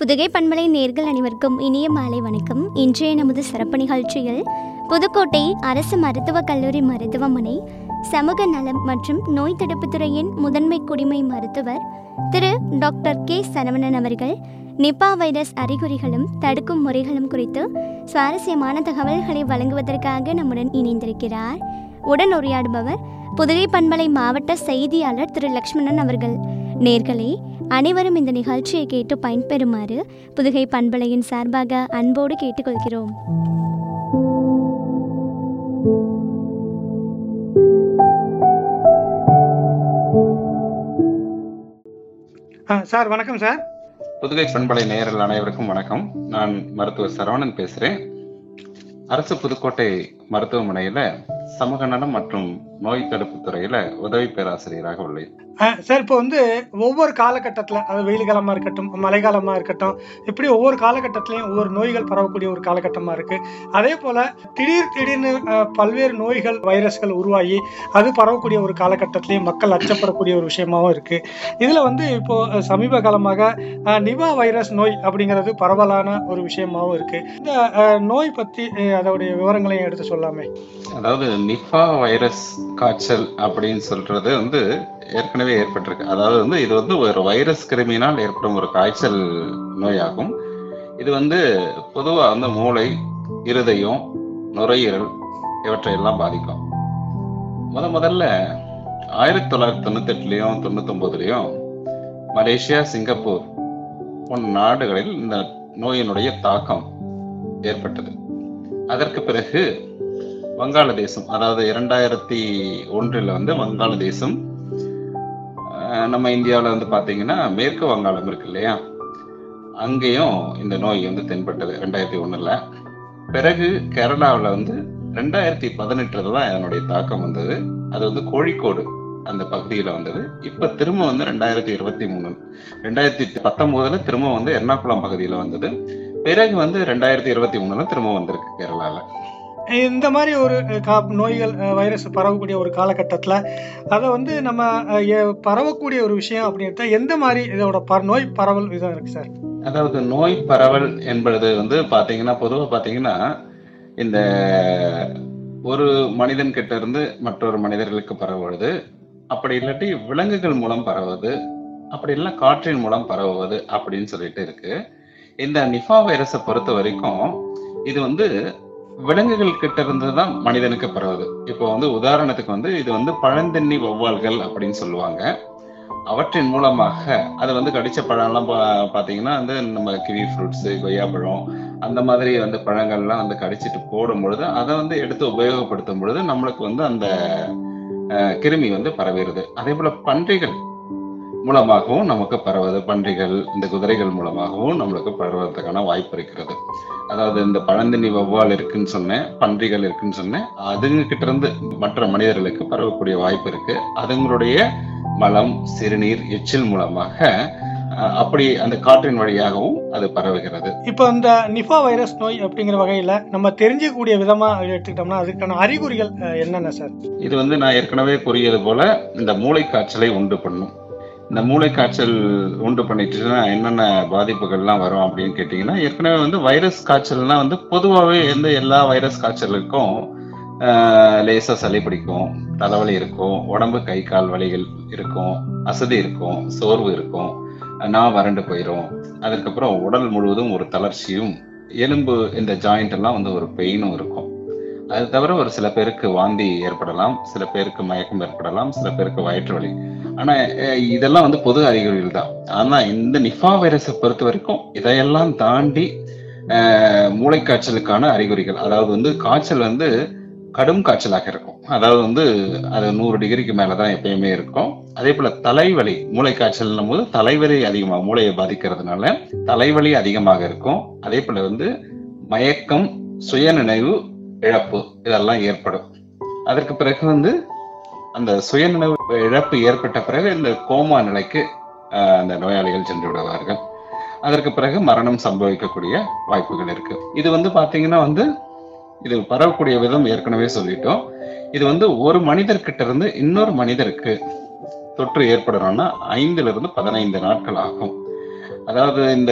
புதுகை பண்பலை நேர்கள் அனைவருக்கும் இனிய மாலை வணக்கம் இன்றைய நமது சிறப்பு நிகழ்ச்சியில் புதுக்கோட்டை அரசு மருத்துவக் கல்லூரி மருத்துவமனை சமூக நலம் மற்றும் நோய் தடுப்புத் துறையின் முதன்மை குடிமை மருத்துவர் திரு டாக்டர் கே சரவணன் அவர்கள் நிப்பா வைரஸ் அறிகுறிகளும் தடுக்கும் முறைகளும் குறித்து சுவாரஸ்யமான தகவல்களை வழங்குவதற்காக நம்முடன் இணைந்திருக்கிறார் உடன் உரையாடுபவர் புதுகை பண்பலை மாவட்ட செய்தியாளர் திரு லக்ஷ்மணன் அவர்கள் நேர்களே அனைவரும் இந்த நிகழ்ச்சியை கேட்டு பயன்பெறுமாறு புதுகை பண்பலையின் சார்பாக அன்போடு கேட்டுக்கொள்கிறோம் ஆ சார் வணக்கம் சார் புதுகை பண்பலை நேயர்கள் அனைவருக்கும் வணக்கம் நான் மருத்துவர் சரவணன் பேசுறேன் அரசு புதுக்கோட்டை மருத்துவமனையில சமூக நலம் மற்றும் நோய் தடுப்பு துறையில உதவி பேராசிரியராக உள்ளேன் ஆ, சார் இப்போ வந்து ஒவ்வொரு காலகட்டத்தில் அது வெயில் காலமாக இருக்கட்டும் மழை காலமாக இருக்கட்டும் இப்படி ஒவ்வொரு காலகட்டத்திலையும் ஒவ்வொரு நோய்கள் பரவக்கூடிய ஒரு காலகட்டமாக இருக்குது அதே போல் திடீர் திடீர்னு ஆ, பல்வேறு நோய்கள் வைரஸ்கள் உருவாகி அது பரவக்கூடிய ஒரு காலகட்டத்திலையும் மக்கள் அச்சப்படக்கூடிய ஒரு விஷயமாவும் இருக்குது இதில் வந்து இப்போ அ, சமீப காலமாக ஆ, நிபா வைரஸ் நோய் அப்படிங்கிறது பரவலான ஒரு விஷயமாவும் இருக்குது இந்த ஆ, நோய் பற்றி அதோடைய விவரங்களையும் எடுத்து சொல்லாமே அதாவது நிஃபா வைரஸ் காய்ச்சல் அப்படின்னு சொல்றது வந்து ஏற்கனவே ஏற்பட்டிருக்கு அதாவது வந்து இது வந்து ஒரு வைரஸ் கிருமியினால் ஏற்படும் ஒரு காய்ச்சல் நோயாகும் இது வந்து பொதுவா வந்து மூளை இருதயம் நுரையீரல் இவற்றையெல்லாம் பாதிக்கும் முத முதல்ல ஆயிரத்தி தொள்ளாயிரத்தி தொண்ணூத்தி எட்டுலயும் தொண்ணூத்தி ஒன்பதுலயும் மலேசியா சிங்கப்பூர் போன்ற நாடுகளில் இந்த நோயினுடைய தாக்கம் ஏற்பட்டது அதற்கு பிறகு வங்காளதேசம் அதாவது இரண்டாயிரத்தி ஒன்றில் வந்து வங்காளதேசம் அஹ், நம்ம இந்தியாவில் வந்து பார்த்தீங்கன்னா மேற்கு வங்காளம் இருக்கு இல்லையா அங்கேயும் இந்த நோய் வந்து தென்பட்டது ரெண்டாயிரத்தி ஒண்ணுல பிறகு கேரளாவில் வந்து ரெண்டாயிரத்தி பதினெட்டுல தான் அதனுடைய தாக்கம் வந்தது அது வந்து கோழிக்கோடு அந்த பகுதியில் வந்தது இப்ப திரும்ப வந்து ரெண்டாயிரத்தி இருபத்தி மூணு ரெண்டாயிரத்தி பத்தொன்பதுல திரும்ப வந்து எர்ணாகுளம் பகுதியில் வந்தது பிறகு வந்து ரெண்டாயிரத்தி இருபத்தி மூணுல திரும்ப வந்திருக்கு கேரளால இந்த மாதிரி ஒரு அஹ், கா- நோய்கள் அஹ், வைரஸ் பரவக்கூடிய ஒரு காலகட்டத்தில் அதை வந்து நம்ம அஹ், எ- பரவக்கூடிய ஒரு விஷயம் அப்படின்ட்டு எந்த மாதிரி இதோட ப நோய் பரவல் விதம் இருக்கு சார் அதாவது நோய் பரவல் என்பது வந்து பாத்தீங்கன்னா பொதுவா பாத்தீங்கன்னா இந்த ஒரு மனிதன் கிட்ட இருந்து மற்றொரு மனிதர்களுக்கு பரவுவது அப்படி இல்லாட்டி விலங்குகள் மூலம் பரவுவது அப்படி இல்லை காற்றின் மூலம் பரவுவது அப்படின்னு சொல்லிட்டு இருக்கு இந்த நிஃபா வைரஸை பொறுத்த வரைக்கும் இது வந்து விலங்குகள் கிட்ட இருந்து தான் மனிதனுக்கு பரவுது இப்போ வந்து உதாரணத்துக்கு வந்து இது வந்து பழந்தண்ணி வௌவால்கள் அப்படின்னு சொல்லுவாங்க அவற்றின் மூலமாக அது வந்து கடிச்ச பழம்லாம் பா- பாத்தீங்கன்னா வந்து நம்ம கிவி ஃப்ரூட்ஸ் கொய்யாப்பழம் அந்த மாதிரி வந்து பழங்கள்லாம் வந்து கடிச்சிட்டு போடும் பொழுது அதை வந்து எடுத்து உபயோகப்படுத்தும் பொழுது நம்மளுக்கு வந்து அந்த அஹ், கிருமி வந்து பரவிடுது அதே போல பன்றிகள் மூலமாகவும் நமக்கு பரவுது பன்றிகள் இந்த குதிரைகள் மூலமாகவும் நம்மளுக்கு பரவறதுக்கான வாய்ப்பு இருக்கிறது அதாவது இந்த பழந்தண்ணி வௌவால் இருக்குன்னு சொன்னேன் பன்றிகள் இருக்குன்னு சொன்னேன் அதுங்க கிட்ட இருந்து மற்ற மனிதர்களுக்கு பரவக்கூடிய வாய்ப்பு இருக்கு அதுங்களுடைய மலம் சிறுநீர் எச்சில் மூலமாக அஹ், அப்படி அந்த காற்றின் வழியாகவும் அது பரவுகிறது இப்போ இந்த நிஃபா வைரஸ் நோய் அப்படிங்கிற வகையில் நம்ம தெரிஞ்சிக்கக்கூடிய விதமாக எடுத்துக்கிட்டோம்னா அதுக்கான அறிகுறிகள் அஹ், என்னென்ன சார் இது வந்து நான் ஏற்கனவே கூறியது போல இந்த மூளை காய்ச்சலை உண்டு பண்ணும் இந்த மூளை காய்ச்சல் உண்டு பண்ணிட்டுன்னா என்னென்ன பாதிப்புகள்லாம் வரும் அப்படின்னு கேட்டிங்கன்னா ஏற்கனவே வந்து வைரஸ் காய்ச்சல்னா வந்து பொதுவாகவே எந்த எல்லா வைரஸ் காய்ச்சலுக்கும் ஆஹ், லேசா சளி பிடிக்கும் தலைவலி இருக்கும் உடம்பு கை கால் வலிகள் இருக்கும் அசதி இருக்கும் சோர்வு இருக்கும் நான் வறண்டு போயிடும் அதுக்கப்புறம் உடல் முழுவதும் ஒரு தளர்ச்சியும் எலும்பு இந்த ஜாயிண்ட் எல்லாம் வந்து ஒரு பெயினும் இருக்கும் அது தவிர ஒரு சில பேருக்கு வாந்தி ஏற்படலாம் சில பேருக்கு மயக்கம் ஏற்படலாம் சில பேருக்கு வயிற்று வலி ஆனா அஹ், இதெல்லாம் வந்து பொது அறிகுறிகள் தான் ஆனா இந்த நிஃபா வைரஸை பொறுத்த வரைக்கும் இதையெல்லாம் தாண்டி அஹ், மூளைக்காய்ச்சலுக்கான அறிகுறிகள் அதாவது வந்து காய்ச்சல் வந்து கடும் காய்ச்சலாக இருக்கும் அதாவது வந்து அது நூறு டிகிரிக்கு மேலதான் எப்பயுமே இருக்கும் அதே போல தலைவலி மூளை காய்ச்சல்னும் போது தலைவலி அதிகமாக மூளையை பாதிக்கிறதுனால தலைவலி அதிகமாக இருக்கும் அதே போல வந்து மயக்கம் சுயநினைவு இழப்பு இதெல்லாம் ஏற்படும் அதற்கு பிறகு வந்து அந்த சுயநினைவு இழப்பு ஏற்பட்ட பிறகு இந்த கோமா நிலைக்கு ஆஹ், அந்த நோயாளிகள் சென்று விடுவார்கள் அதற்கு பிறகு மரணம் சம்பவிக்கக்கூடிய வாய்ப்புகள் இருக்கு இது வந்து பாத்தீங்கன்னா வந்து இது பரவக்கூடிய விதம் ஏற்கனவே சொல்லிட்டோம் இது வந்து ஒரு மனிதர்கிட்ட இருந்து இன்னொரு மனிதருக்கு தொற்று ஏற்படணும்னா ஐந்துல இருந்து பதினைந்து நாட்கள் ஆகும் அதாவது இந்த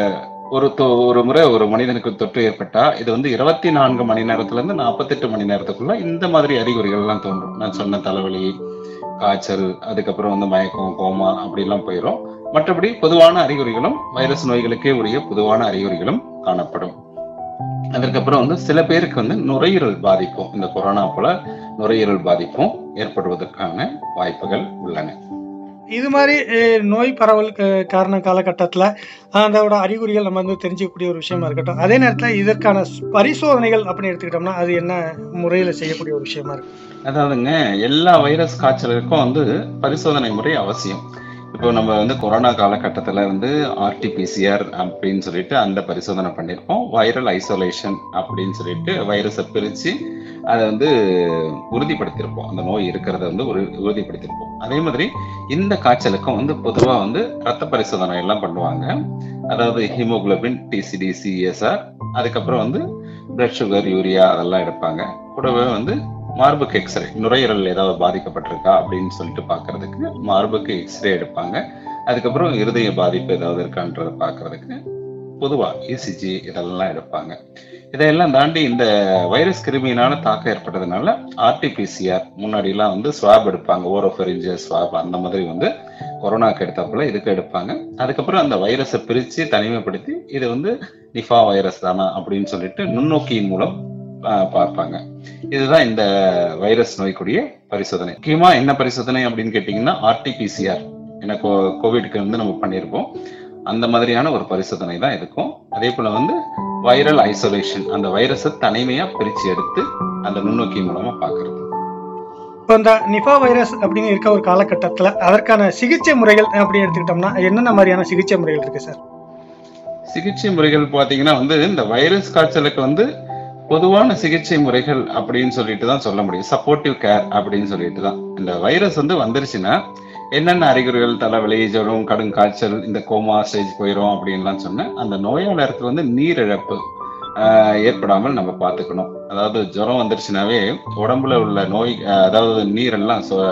ஒரு தொ- ஒரு முறை ஒரு மனிதனுக்கு தொற்று ஏற்பட்டா இது வந்து இருபத்தி நான்கு மணி நேரத்துல இருந்து நாற்பத்தெட்டு மணி நேரத்துக்குள்ள இந்த மாதிரி அறிகுறிகள் எல்லாம் தோன்றும் நான் சொன்ன தலைவலி காய்ச்சல் அதுக்கப்புறம் வந்து மயக்கம் கோமா அப்படிலாம் போயிடும் மற்றபடி பொதுவான அறிகுறிகளும் வைரஸ் நோய்களுக்கே உரிய பொதுவான அறிகுறிகளும் காணப்படும் அதற்கப்புறம் வந்து சில பேருக்கு வந்து நுரையீரல் பாதிப்பும் இந்த கொரோனா போல நுரையீரல் பாதிப்பும் ஏற்படுவதற்கான வாய்ப்புகள் உள்ளன இது மாதிரி அஹ், நோய் பரவல் க- காரண காலகட்டத்தில் அதோட அறிகுறிகள் நம்ம வந்து தெரிஞ்சுக்கக்கூடிய ஒரு விஷயமா இருக்கட்டும் அதே நேரத்தில் இதற்கான ஸ்- பரிசோதனைகள் அப்படின்னு எடுத்துக்கிட்டோம்னா அது என்ன முறையில் செய்யக்கூடிய ஒரு விஷயமா இருக்கு அதாவதுங்க எல்லா வைரஸ் காய்ச்சலுக்கும் வந்து பரிசோதனை முறை அவசியம் இப்போ நம்ம வந்து கொரோனா காலகட்டத்தில் வந்து ஆர்டிபிசிஆர் அப்படின்னு சொல்லிட்டு அந்த பரிசோதனை பண்ணியிருப்போம் வைரல் ஐசோலேஷன் அப்படின்னு சொல்லிட்டு வைரஸை பிரித்து அதை வந்து உறுதிப்படுத்தியிருப்போம் அந்த நோய் இருக்கிறத வந்து ஒரு உறுதிப்படுத்தியிருப்போம் அதே மாதிரி இந்த காய்ச்சலுக்கும் வந்து பொதுவாக வந்து ரத்த பரிசோதனை எல்லாம் பண்ணுவாங்க அதாவது ஹீமோகுளோபின் டிசிடி சிஎஸ்ஆர் அதுக்கப்புறம் வந்து பிளட் சுகர் யூரியா அதெல்லாம் எடுப்பாங்க கூடவே வந்து மார்புக்கு எக்ஸ்ரே நுரையீரல் ஏதாவது பாதிக்கப்பட்டிருக்கா அப்படின்னு சொல்லிட்டு பார்க்கிறதுக்கு மார்புக்கு எக்ஸ்ரே எடுப்பாங்க அதுக்கப்புறம் இருதய பாதிப்பு ஏதாவது இருக்கான்றதை பார்க்கிறதுக்கு பொதுவா இசிஜி இதெல்லாம் எடுப்பாங்க இதையெல்லாம் தாண்டி இந்த வைரஸ் கிருமியினால தாக்கம் ஏற்பட்டதுனால ஆர்டிபிசிஆர் முன்னாடிலாம் வந்து ஸ்வாப் எடுப்பாங்க ஓரோஃபெரிஞ்ச ஸ்வாப் அந்த மாதிரி வந்து கொரோனாக்கு எடுத்தாப்புல இதுக்கு எடுப்பாங்க அதுக்கப்புறம் அந்த வைரஸை பிரித்து தனிமைப்படுத்தி இது வந்து நிஃபா வைரஸ் தானா அப்படின்னு சொல்லிட்டு நுண்ணோக்கியின் மூலம் ஆஹ், பார்ப்பாங்க இதுதான் இந்த வைரஸ் நோய்க்குரிய பரிசோதனை முக்கியமா என்ன பரிசோதனை அப்படின்னு கேட்டீங்கன்னா ஆர்டிபிசிஆர் ஏன்னா கோ- கோவிட்க்கு வந்து நம்ம பண்ணியிருப்போம் அந்த மாதிரியான ஒரு பரிசோதனை தான் இருக்கும் அதே போல வந்து வைரல் ஐசோலேஷன் அந்த வைரஸை தனிமையா பிரிச்சு எடுத்து அந்த நுண்ணோக்கி மூலமா பாக்குறது இப்போ இந்த நிஃபா வைரஸ் அப்படின்னு இருக்க ஒரு காலகட்டத்தில் அதற்கான சிகிச்சை முறைகள் அப்படின்னு எடுத்துக்கிட்டோம்னா என்னென்ன மாதிரியான சிகிச்சை முறைகள் இருக்கு சார் சிகிச்சை முறைகள் பாத்தீங்கன்னா வந்து இந்த வைரஸ் காய்ச்சலுக்கு வந்து பொதுவான சிகிச்சை முறைகள் அப்படின்னு சொல்லிட்டு தான் சொல்ல முடியும் சப்போர்ட்டிவ் கேர் அப்படின்னு சொல்லிட்டு தான் இந்த வைரஸ் வந்து வந்துருச்சுன்னா என்னென்ன அறிகுறிகள் தலைவலி ஜுரம் கடும் காய்ச்சல் இந்த கோமா ஸ்டேஜ் போயிடும் அப்படின்லாம் சொன்னேன் அந்த நோயாளருக்கு வந்து நீரிழப்பு ஆஹ், ஏற்படாமல் நம்ம பார்த்துக்கணும் அதாவது ஜுரம் வந்துருச்சுனாவே உடம்புல உள்ள நோய் ஆஹ், அதாவது நீரெல்லாம் சொ-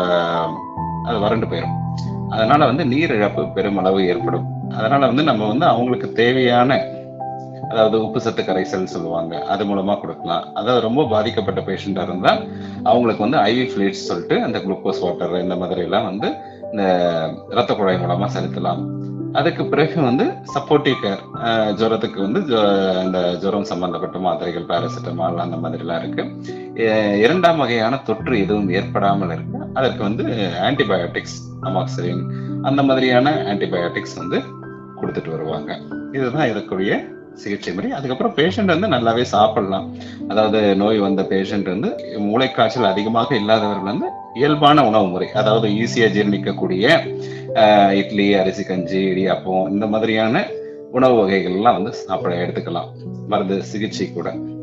அது வறண்டு போயிடும் அதனால வந்து நீர் இழப்பு பெருமளவு ஏற்படும் அதனால வந்து நம்ம வந்து அவங்களுக்கு தேவையான அதாவது உப்பு சத்து கரைசல் சொல்லுவாங்க அது மூலமா கொடுக்கலாம் அதாவது ரொம்ப பாதிக்கப்பட்ட பேஷண்டா இருந்தா அவங்களுக்கு வந்து ஐவி ஃபிளூயிட்ஸ் சொல்லிட்டு அந்த குளுக்கோஸ் வாட்டர் இந்த மாதிரி எல்லாம் வந்து இந்த ரத்த குழாய் மூலமா செலுத்தலாம் அதுக்கு பிறகு வந்து சப்போர்ட்டிவ் கேர் ஜுரத்துக்கு வந்து ஜு- இந்த ஜுரம் சம்பந்தப்பட்ட மாத்திரைகள் பேராசிட்டமால் அந்த மாதிரி எல்லாம் இருக்கு அஹ் இரண்டாம் வகையான தொற்று எதுவும் ஏற்படாமல் இருக்கு அதற்கு வந்து ஆன்டிபயோட்டிக்ஸ் அமாக்சரின் அந்த மாதிரியான ஆன்டிபயோட்டிக்ஸ் வந்து கொடுத்துட்டு வருவாங்க இதுதான் இதற்குரிய சிகிச்சை முறை அதுக்கப்புறம் பேஷண்ட் வந்து நல்லாவே சாப்பிடலாம் அதாவது நோய் வந்த பேஷண்ட் வந்து மூளைக்காய்ச்சல் அதிகமாக இல்லாதவர்கள் வந்து இயல்பான உணவு முறை அதாவது ஈஸியா ஜீரணிக்கக்கூடிய ஆஹ், இட்லி அரிசி கஞ்சி இடியாப்பம் இந்த மாதிரியான உணவு வகைகள்லாம் வந்து சாப்பிட எடுத்துக்கலாம் மருந்து சிகிச்சை கூட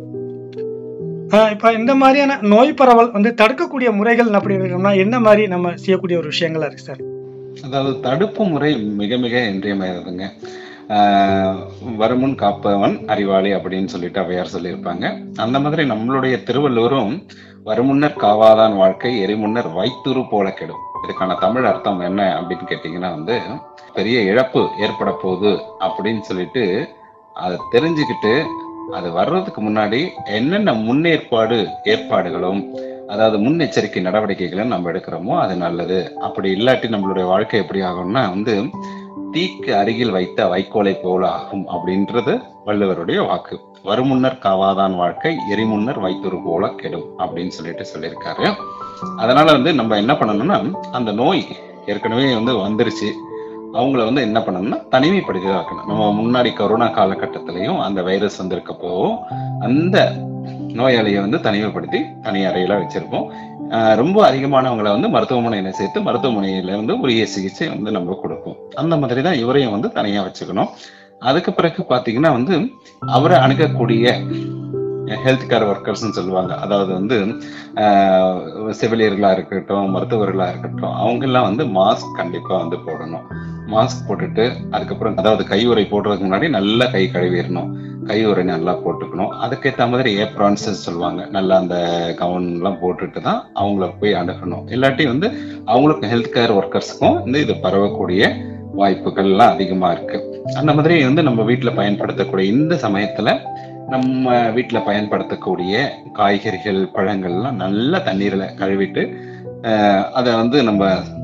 ஆஹ் இப்போ இந்த மாதிரியான நோய் பரவல் வந்து தடுக்கக்கூடிய முறைகள் அப்படி இருக்கோம்னா என்ன மாதிரி நம்ம செய்யக்கூடிய ஒரு விஷயங்களா இருக்கு சார் அதாவது தடுப்பு முறை மிக மிக இன்றியமையாததுங்க ஆஹ் வருமுன் காப்பவன் அறிவாளி அப்படின்னு சொல்லிட்டு அவையார் சொல்லியிருப்பாங்க அந்த மாதிரி நம்மளுடைய திருவள்ளுவரும் வருமுன்னர் காவாதான் வாழ்க்கை எரிமுன்னர் வைத்துரு போல கெடும் இதுக்கான தமிழ் அர்த்தம் என்ன அப்படின்னு கேட்டீங்கன்னா வந்து பெரிய இழப்பு ஏற்பட போகுது அப்படின்னு சொல்லிட்டு அதை தெரிஞ்சுக்கிட்டு அது வர்றதுக்கு முன்னாடி என்னென்ன முன்னேற்பாடு ஏற்பாடுகளும் அதாவது முன்னெச்சரிக்கை நடவடிக்கைகளும் நம்ம எடுக்கிறோமோ அது நல்லது அப்படி இல்லாட்டி நம்மளுடைய வாழ்க்கை எப்படி ஆகும்னா வந்து தீக்கு அருகில் வைத்த வைக்கோலை போல ஆகும் அப்படின்றது வள்ளுவருடைய வாக்கு வருமுன்னர் காவாதான் வாழ்க்கை எரிமுன்னர் வைத்தொரு போல கெடும் அப்படின்னு சொல்லிட்டு சொல்லியிருக்காரு அதனால வந்து நம்ம என்ன பண்ணணும்னா அந்த நோய் ஏற்கனவே வந்து வந்துருச்சு அவங்கள வந்து என்ன பண்ணணும்னா தனிமைப்படுத்தி தான் வைக்கணும் நம்ம முன்னாடி கொரோனா காலகட்டத்திலையும் அந்த வைரஸ் வந்திருக்கப்போ அந்த நோயாளியை வந்து தனிமைப்படுத்தி தனி அறையில வச்சிருப்போம் ஆஹ் ரொம்ப அதிகமானவங்களை வந்து மருத்துவமனையில சேர்த்து மருத்துவமனையில வந்து உரிய சிகிச்சை வந்து நம்ம கொடுப்போம் அந்த மாதிரி தான் இவரையும் வந்து தனியா வச்சுக்கணும் அதுக்கு பிறகு பாத்தீங்கன்னா வந்து அவரை அணுகக்கூடிய ஹெல்த் கேர் ஒர்க்கர்ஸ்னு சொல்லுவாங்க அதாவது வந்து ஆஹ் செவிலியர்களா இருக்கட்டும் மருத்துவர்களா இருக்கட்டும் அவங்க எல்லாம் வந்து மாஸ்க் கண்டிப்பா வந்து போடணும் மாஸ்க் போட்டுட்டு அதுக்கப்புறம் அதாவது கையுறை போடுறதுக்கு முன்னாடி நல்லா கை கழுவிடணும் கையுறை நல்லா போட்டுக்கணும் அதுக்கேற்ற மாதிரி ஏப்ரான்ஸ் சொல்லுவாங்க நல்லா அந்த கவுன் எல்லாம் போட்டுட்டு தான் அவங்கள போய் அணுகணும் இல்லாட்டி வந்து அவங்களுக்கு ஹெல்த் கேர் ஒர்க்கர்ஸ்க்கும் வந்து இது பரவக்கூடிய வாய்ப்புகள்லாம் அதிகமா இருக்கு அந்த மாதிரி வந்து நம்ம வீட்டுல பயன்படுத்தக்கூடிய இந்த சமயத்துல நம்ம வீட்டுல பயன்படுத்தக்கூடிய காய்கறிகள் பழங்கள்லாம் நல்ல தண்ணீர்ல கழுவிட்டு அஹ், அதை வந்து நம்ம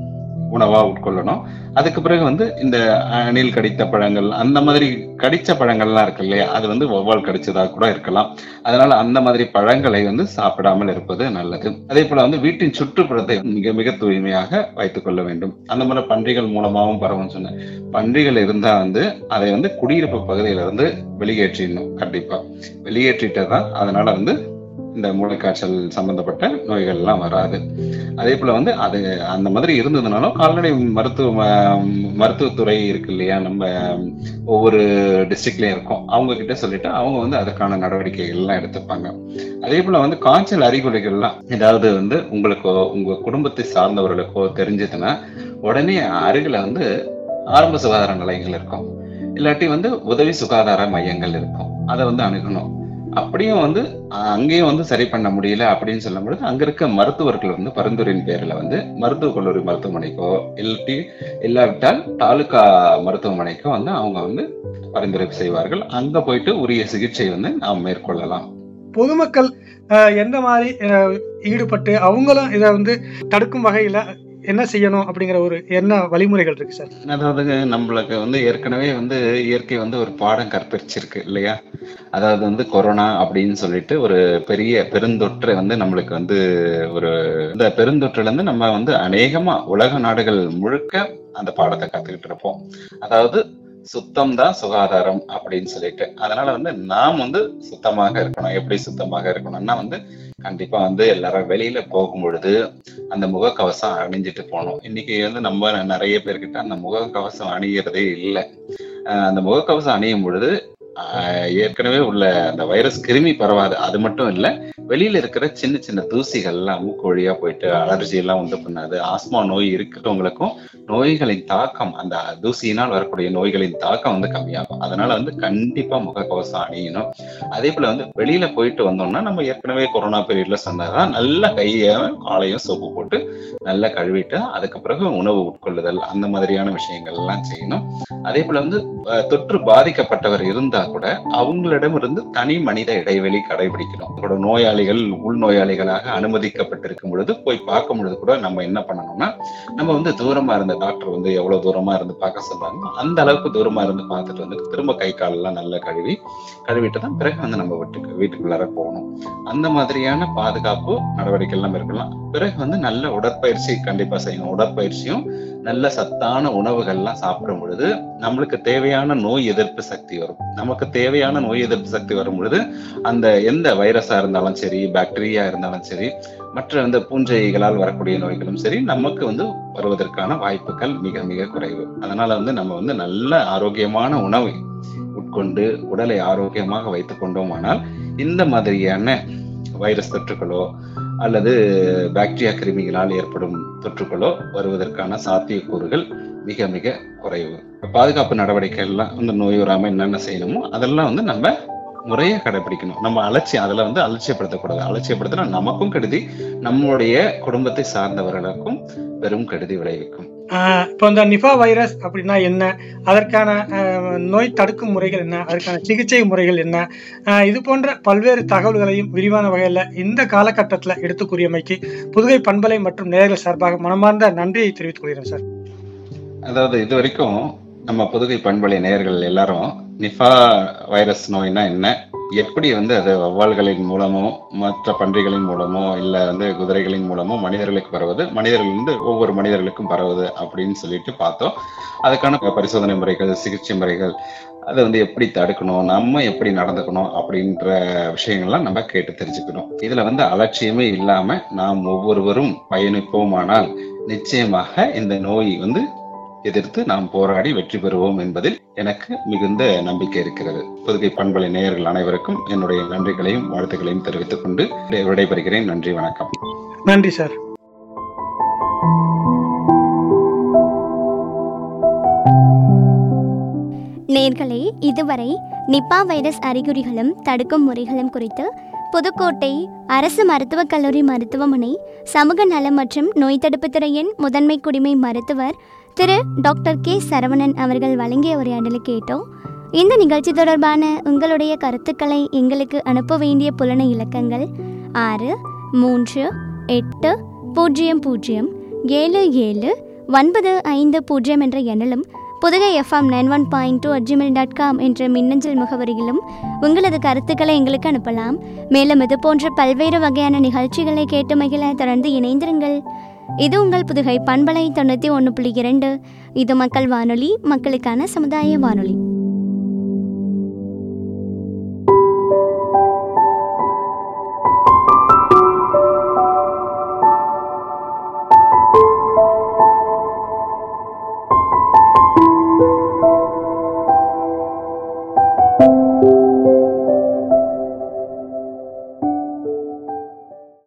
உணவா உட்கொள்ளணும் அதுக்கு பிறகு வந்து இந்த அணில் கடித்த பழங்கள் அந்த மாதிரி கடிச்ச பழங்கள்லாம் இருக்கு இல்லையா அது வந்து வௌவால் கடிச்சதா கூட இருக்கலாம் அதனால அந்த மாதிரி பழங்களை வந்து சாப்பிடாமல் இருப்பது நல்லது அதே போல வந்து வீட்டின் சுற்றுப்புறத்தை மிக மிக தூய்மையாக வைத்துக் கொள்ள வேண்டும் அந்த மாதிரி பன்றிகள் மூலமாகவும் பரவும் சொன்னேன் பன்றிகள் இருந்தா வந்து அதை வந்து குடியிருப்பு பகுதியில இருந்து வெளியேற்றிடணும் கண்டிப்பா வெளியேற்றிட்டதான் அதனால வந்து இந்த மூளைக்காய்ச்சல் சம்பந்தப்பட்ட நோய்கள் எல்லாம் வராது அதே போல வந்து அது அந்த மாதிரி இருந்ததுனாலும் கால்நடை மருத்துவ ம- மருத்துவத்துறை இருக்கு இல்லையா நம்ம ஒவ்வொரு டிஸ்ட்ரிக்ட்லயும் இருக்கும் அவங்க கிட்ட சொல்லிட்டு அவங்க வந்து அதுக்கான நடவடிக்கைகள் எல்லாம் எடுத்துப்பாங்க அதே போல வந்து காய்ச்சல் அறிகுறிகள்லாம் ஏதாவது வந்து உங்களுக்கோ உங்க குடும்பத்தை சார்ந்தவர்களுக்கோ தெரிஞ்சதுன்னா உடனே அருகில வந்து ஆரம்ப சுகாதார நிலையங்கள் இருக்கும் இல்லாட்டி வந்து உதவி சுகாதார மையங்கள் இருக்கும் அதை வந்து அணுகணும் அப்படியும் வந்து அஹ், அங்கேயும் வந்து சரி பண்ண முடியல அப்படின்னு சொல்லும் பொழுது அங்க இருக்க மருத்துவர்கள் வந்து பரிந்துரையின் பேர்ல வந்து மருத்துவக் கல்லூரி மருத்துவமனைக்கோ இல்லாட்டி இல்லாவிட்டால் தாலுகா மருத்துவமனைக்கோ வந்து அவங்க வந்து பரிந்துரை செய்வார்கள் அங்க போயிட்டு உரிய சிகிச்சை வந்து நாம் மேற்கொள்ளலாம் பொதுமக்கள் அஹ், எந்த மாதிரி அஹ், ஈடுபட்டு அவங்களும் இதை வந்து தடுக்கும் வகையில என்ன செய்யணும் அப்படிங்கிற ஒரு என்ன வழிமுறைகள் இருக்கு சார் அதாவது நம்மளுக்கு வந்து ஏற்கனவே வந்து இயற்கை வந்து ஒரு பாடம் கற்பிச்சிருக்கு இல்லையா அதாவது வந்து கொரோனா அப்படின்னு சொல்லிட்டு ஒரு பெரிய பெருந்தொற்றை வந்து நம்மளுக்கு வந்து ஒரு இந்த பெருந்தொற்றுல இருந்து நம்ம வந்து அநேகமா உலக நாடுகள் முழுக்க அந்த பாடத்தை கத்துக்கிட்டு இருப்போம் அதாவது சுத்தம் தான் சுகாதாரம் அப்படின்னு சொல்லிட்டு அதனால வந்து நாம் வந்து சுத்தமாக இருக்கணும் எப்படி சுத்தமாக இருக்கணும்னா வந்து கண்டிப்பா வந்து எல்லாரும் வெளியில போகும் பொழுது அந்த முகக்கவசம் அணிஞ்சிட்டு போகணும் இன்னைக்கு வந்து நம்ம நிறைய பேர்கிட்ட அந்த முகக்கவசம் அணியறதே இல்லை அந்த முகக்கவசம் அணியும் பொழுது ஆஹ் ஏற்கனவே உள்ள அந்த வைரஸ் கிருமி பரவாது அது மட்டும் இல்ல வெளியில இருக்கிற சின்ன சின்ன தூசிகள்லாம் மூக்கு வழியா போயிட்டு அலர்ஜி எல்லாம் உண்டு பண்ணாது ஆஸ்மா நோய் இருக்கிறவங்களுக்கும் நோய்களின் தாக்கம் அந்த தூசியினால் வரக்கூடிய நோய்களின் தாக்கம் வந்து கம்மியாகும் அதனால வந்து கண்டிப்பா முகக்கவசம் அணியணும் அதே போல வந்து வெளியில போயிட்டு வந்தோம்னா நம்ம ஏற்கனவே கொரோனா பீரியட்ல சொன்னதான் நல்ல கையையும் காலையும் சோப்பு போட்டு நல்லா கழுவிட்டு அதுக்கு பிறகு உணவு உட்கொள்ளுதல் அந்த மாதிரியான விஷயங்கள் எல்லாம் செய்யணும் அதே போல வந்து அஹ், தொற்று பாதிக்கப்பட்டவர் இருந்தா கூட அவங்களிடமிருந்து தனி மனித இடைவெளி கடைபிடிக்கணும் அவங்களோட நோயாளிகள் உள்நோயாளிகளாக அனுமதிக்கப்பட்டிருக்கும் பொழுது போய் பார்க்கும் பொழுது கூட நம்ம என்ன பண்ணணும்னா நம்ம வந்து தூரமா இருந்த டாக்டர் வந்து எவ்வளவு தூரமா இருந்து பார்க்க சொல்றாங்க அந்த அளவுக்கு தூரமா இருந்து பார்த்துட்டு வந்து திரும்ப கை கால் எல்லாம் நல்லா கழுவி கழுவிட்டு தான் பிறகு வந்து நம்ம வீட்டுக்கு வீட்டுக்குள்ளார போகணும் அந்த மாதிரியான பாதுகாப்பு நடவடிக்கை எல்லாம் இருக்கலாம் பிறகு வந்து நல்ல உடற்பயிற்சி கண்டிப்பா செய்யணும் உடற்பயிற்சியும் நல்ல சத்தான உணவுகள்லாம் சாப்பிடும் பொழுது நம்மளுக்கு தேவையான நோய் எதிர்ப்பு சக்தி வரும் நமக்கு தேவையான நோய் எதிர்ப்பு சக்தி வரும் பொழுது அந்த எந்த வைரஸா இருந்தாலும் சரி பாக்டீரியா இருந்தாலும் சரி மற்ற அந்த பூஞ்சைகளால் வரக்கூடிய நோய்களும் சரி நமக்கு வந்து வருவதற்கான வாய்ப்புகள் மிக மிக குறைவு அதனால வந்து நம்ம வந்து நல்ல ஆரோக்கியமான உணவை உட்கொண்டு உடலை ஆரோக்கியமாக வைத்துக் கொண்டோமானால் இந்த மாதிரியான வைரஸ் தொற்றுகளோ அல்லது பாக்டீரியா கிருமிகளால் ஏற்படும் தொற்றுகளோ வருவதற்கான சாத்தியக்கூறுகள் மிக மிக குறைவு பாதுகாப்பு நடவடிக்கை எல்லாம் வந்து நோய் வராம என்னென்ன செய்யணுமோ அதெல்லாம் வந்து நம்ம முறையா கடைபிடிக்கணும் நம்ம அலட்சியம் அதுல வந்து அலட்சியப்படுத்தக்கூடாது அலட்சியப்படுத்தினா நமக்கும் கெடுதி நம்மளுடைய குடும்பத்தை சார்ந்தவர்களுக்கும் பெரும் கெடுதி விளைவிக்கும் ஆஹ் இப்போ இந்த நிஃபா வைரஸ் அப்படின்னா என்ன அதற்கான ஆஹ், நோய் தடுக்கும் முறைகள் என்ன அதற்கான சிகிச்சை முறைகள் என்ன ஆஹ், இது போன்ற பல்வேறு தகவல்களையும் விரிவான வகையில் இந்த காலகட்டத்தில் எடுத்து கூறியமைக்கு புதுகை பண்பலை மற்றும் நேயர்கள் சார்பாக மனமார்ந்த நன்றியை தெரிவித்துக் கொள்கிறேன் சார் அதாவது இது வரைக்கும் நம்ம புதுகை பண்பலை நேயர்கள் எல்லாரும் நிஃபா வைரஸ் நோய்னா என்ன எப்படி வந்து அது வௌவால்களின் மூலமோ மற்ற பன்றிகளின் மூலமோ இல்ல வந்து குதிரைகளின் மூலமோ மனிதர்களுக்கு பரவுது மனிதர்கள் வந்து ஒவ்வொரு மனிதர்களுக்கும் பரவுது அப்படின்னு சொல்லிட்டு பார்த்தோம் அதுக்கான பரிசோதனை முறைகள் சிகிச்சை முறைகள் அதை வந்து எப்படி தடுக்கணும் நம்ம எப்படி நடந்துக்கணும் அப்படின்ற விஷயங்கள்லாம் நம்ம கேட்டு தெரிஞ்சுக்கணும் இதுல வந்து அலட்சியமே இல்லாம நாம் ஒவ்வொருவரும் பயணிப்போமானால் நிச்சயமாக இந்த நோய் வந்து எதிர்த்து நாம் போராடி வெற்றி பெறுவோம் என்பதில் எனக்கு மிகுந்த நம்பிக்கை இருக்கிறது புதுகை பண்பலை நேயர்கள் அனைவருக்கும் என்னுடைய நன்றிகளையும் வாழ்த்துக்களையும் தெரிவித்துக் கொண்டு விடைபெறுகிறேன் நன்றி வணக்கம் நன்றி சார் நேர்களே இதுவரை நிப்பா வைரஸ் அறிகுறிகளும் தடுக்கும் முறைகளும் குறித்து புதுக்கோட்டை அரசு மருத்துவக் கல்லூரி மருத்துவமனை சமூக நலம் மற்றும் நோய் தடுப்புத் துறையின் முதன்மை குடிமை மருத்துவர் திரு டாக்டர் கே சரவணன் அவர்கள் வழங்கிய உரையாடலை கேட்டோம் இந்த நிகழ்ச்சி தொடர்பான உங்களுடைய கருத்துக்களை எங்களுக்கு அனுப்ப வேண்டிய புலனை இலக்கங்கள் ஆறு மூன்று எட்டு பூஜ்ஜியம் பூஜ்ஜியம் ஏழு ஏழு ஒன்பது ஐந்து பூஜ்ஜியம் என்ற எண்ணிலும் Pudhugai FM nine one point two at gmail dot com என்ற மின்னஞ்சல் முகவரியிலும் உங்களது கருத்துக்களை எங்களுக்கு அனுப்பலாம் மேலும் இது போன்ற பல்வேறு வகையான நிகழ்ச்சிகளை கேட்டு மகிழ தொடர்ந்து இணைந்திருங்கள் இது உங்கள் புதுகை பண்பலை தொண்ணூற்றி ஒன்று புள்ளி இரண்டு இது மக்கள் வானொலி மக்களுக்கான சமுதாய வானொலி